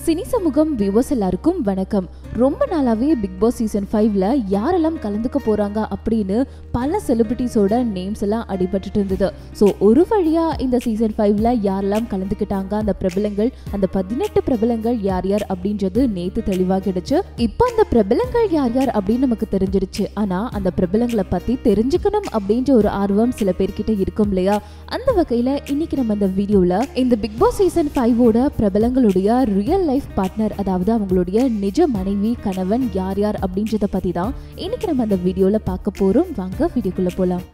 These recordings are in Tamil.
சினி சமூகம் வியூவர்ஸ் எல்லாருக்கும் வணக்கம் ரொம்ப நாளாவே பிக் பாஸ் சீசன் ஃபைவ்ல யாரெல்லாம் கலந்துக்க போறாங்க அப்படின்னு பல செலிபிரிட்டிஸோட நேம்ஸ் எல்லாம் அடிபட்டுட்டு இருந்தது ஸோ ஒரு வழியா இந்த சீசன் ஃபைவ்ல யாரெல்லாம் கலந்துக்கிட்டாங்க அந்த பிரபலங்கள் அந்த பதினெட்டு பிரபலங்கள் யார் யார் அப்படின்றது நேத்து தெளிவாகிடுச்சு இப்போ அந்த பிரபலங்கள் யார் யார் அப்படின்னு நமக்கு தெரிஞ்சிடுச்சு ஆனா அந்த பிரபலங்களை பத்தி தெரிஞ்சுக்கணும் அப்படின்ற ஒரு ஆர்வம் சில பேர்கிட்ட இருக்கும் இல்லையா அந்த வகையில இன்னைக்கு நம்ம இந்த வீடியோல இந்த பிக் பாஸ் சீசன் ஃபைவோட பிரபலங்களுடைய ரியல் லைஃப் பார்ட்னர் அதாவது அவங்களுடைய நிஜ மனைவி கணவன் யார் யார் அப்படின்றத பத்தி தான் இன்னைக்கு நம்ம அந்த வீடியோல பார்க்க போறோம் வாங்க வீடியோக்குள்ள போலாம்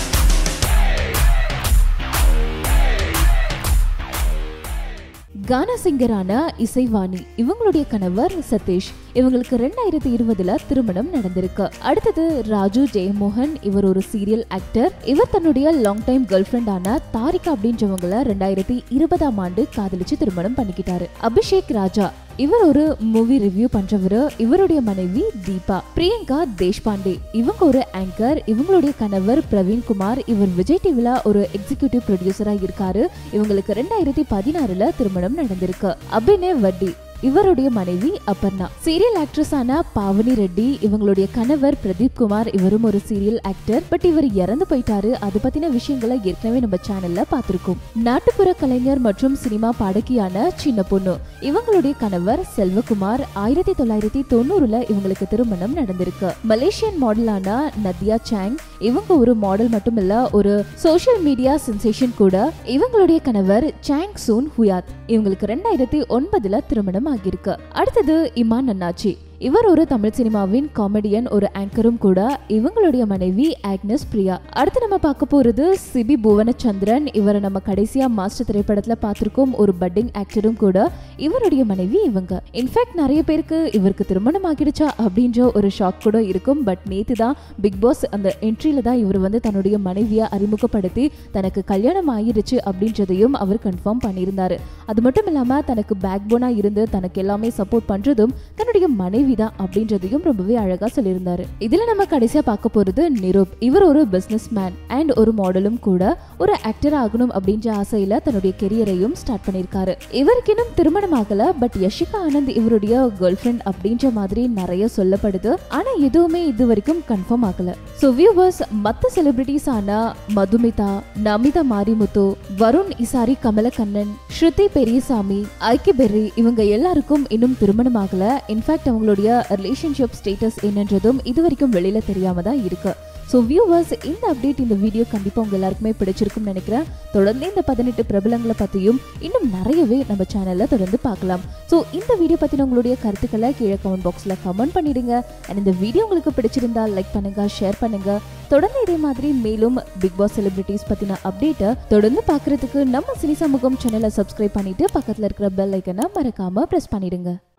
கானா சிங்கரான இசைவாணி இவங்களுடைய கணவர் சதீஷ் இவங்களுக்கு ரெண்டாயிரத்தி இருபதுல திருமணம் நடந்திருக்கு அடுத்தது ராஜு ஜெயமோகன் இவர் ஒரு சீரியல் ஆக்டர் இவர் தன்னுடைய லாங் டைம் கேர்ள் ஃபிரெண்டான தாரிகா அப்படின்றவங்கள ரெண்டாயிரத்தி இருபதாம் ஆண்டு காதலிச்சு திருமணம் பண்ணிக்கிட்டாரு அபிஷேக் ராஜா இவர் ஒரு மூவி ரிவ்யூ பண்றவரு இவருடைய மனைவி தீபா பிரியங்கா தேஷ்பாண்டே இவங்க ஒரு ஆங்கர் இவங்களுடைய கணவர் பிரவீன்குமார் இவர் விஜய் டிவில ஒரு எக்ஸிகியூட்டிவ் ப்ரொடியூசரா இருக்காரு இவங்களுக்கு ரெண்டாயிரத்தி பதினாறுல திருமணம் நடந்திருக்கு அபினய் வட்டி இவருடைய மனைவி அபர்ணா சீரியல் ஆக்ட்ரஸான பாவனி ரெட்டி இவங்களுடைய கணவர் பிரதீப் குமார் இவரும் ஒரு சீரியல் ஆக்டர் பட் இவர் இறந்து போயிட்டாரு அது பத்தின விஷயங்களை ஏற்கனவே நம்ம சேனல்ல பார்த்திருக்கோம் நாட்டுப்புற கலைஞர் மற்றும் சினிமா பாடகியான சின்ன பொண்ணு இவங்களுடைய கணவர் செல்வகுமார் ஆயிரத்தி தொள்ளாயிரத்தி தொண்ணூறுல இவங்களுக்கு திருமணம் நடந்திருக்கு மலேசியன் மாடலான நதியா சாங் இவங்க ஒரு மாடல் மட்டும் இல்ல ஒரு சோஷியல் மீடியா சென்சேஷன் கூட இவங்களுடைய கணவர் சாங் சூன் ஹுயாத் இவங்களுக்கு ரெண்டாயிரத்தி ஒன்பதுல திருமணம் ஆகியிருக்கு அடுத்தது இமான் அண்ணாச்சி இவர் ஒரு தமிழ் சினிமாவின் காமெடியன் ஒரு ஆங்கரும் கூட இவங்களுடைய மனைவி ஆக்னஸ் பிரியா அடுத்து நம்ம பார்க்க போறது சிபி புவனச்சந்திரன் இவரை நம்ம கடைசியா மாஸ்டர் திரைப்படத்துல பார்த்திருக்கோம் ஒரு பட்டிங் ஆக்டரும் கூட இவருடைய மனைவி இவங்க இன்ஃபேக்ட் நிறைய பேருக்கு இவருக்கு திருமணம் ஆகிடுச்சா அப்படின்ற ஒரு ஷாக் கூட இருக்கும் பட் நேத்து தான் பிக் பாஸ் அந்த என்ட்ரியில தான் இவர் வந்து தன்னுடைய மனைவியை அறிமுகப்படுத்தி தனக்கு கல்யாணம் ஆகிடுச்சு அப்படின்றதையும் அவர் கன்ஃபார்ம் பண்ணியிருந்தாரு அது மட்டும் இல்லாம தனக்கு பேக் போனா இருந்து தனக்கு எல்லாமே சப்போர்ட் பண்றதும் தன்னுடைய மனைவி தான் அப்படின்றதையும் ரொம்பவே அழகா சொல்லியிருந்தாரு இதுல நம்ம கடைசியா பார்க்க போறது நிரூப் இவர் ஒரு பிசினஸ் மேன் அண்ட் ஒரு மாடலும் கூட ஒரு ஆக்டர் ஆகணும் அப்படின்ற ஆசையில தன்னுடைய கெரியரையும் ஸ்டார்ட் பண்ணியிருக்காரு இவருக்கு இன்னும் திருமணம் ஆகல பட் யஷிகா ஆனந்த் இவருடைய கேர்ள் ஃபிரெண்ட் அப்படின்ற மாதிரி நிறைய சொல்லப்படுது ஆனா எதுவுமே இது வரைக்கும் கன்ஃபார்ம் ஆகல ஸோ வியூவர்ஸ் மற்ற செலிபிரிட்டிஸ் ஆன மதுமிதா நமிதா மாரிமுத்து வருண் இசாரி கமலக்கண்ணன் ஸ்ருதி பெரியசாமி ஐக்கி பெர்ரி இவங்க எல்லாருக்கும் இன்னும் திருமணம் ஆகல இன்ஃபேக்ட் அவங்களுடைய ரிலேஷன்ஷிப் ஸ்டேட்டஸ் என்னன்றதும் இது வரைக்கும் வெளியில தெரியாம தான் இருக்கு ஸோ வியூவர்ஸ் இந்த அப்டேட் இந்த வீடியோ கண்டிப்பாக உங்க எல்லாருக்குமே பிடிச்சிருக்கும்னு நினைக்கிறேன் தொடர்ந்து இந்த பதினெட்டு பிரபலங்களை பற்றியும் இன்னும் நிறையவே நம்ம சேனலில் தொடர்ந்து பார்க்கலாம் ஸோ இந்த வீடியோ பற்றின உங்களுடைய கருத்துக்களை கீழே கமெண்ட் பாக்ஸில் கமெண்ட் பண்ணிடுங்க அண்ட் இந்த வீடியோ உங்களுக்கு பிடிச்சிருந்தா லைக் பண்ணுங்க ஷேர் பண்ணுங்க தொடர்ந்து இதே மாதிரி மேலும் பிக் பாஸ் செலிபிரிட்டிஸ் பற்றின அப்டேட்டை தொடர்ந்து பார்க்கறதுக்கு நம்ம சினி சமூகம் சேனலை சப்ஸ்கிரைப் பண்ணிட்டு பக்கத்தில் இருக்கிற பெல் ஐக்கனை மறக்காம ப்ரெஸ் பண்ணிடுங்க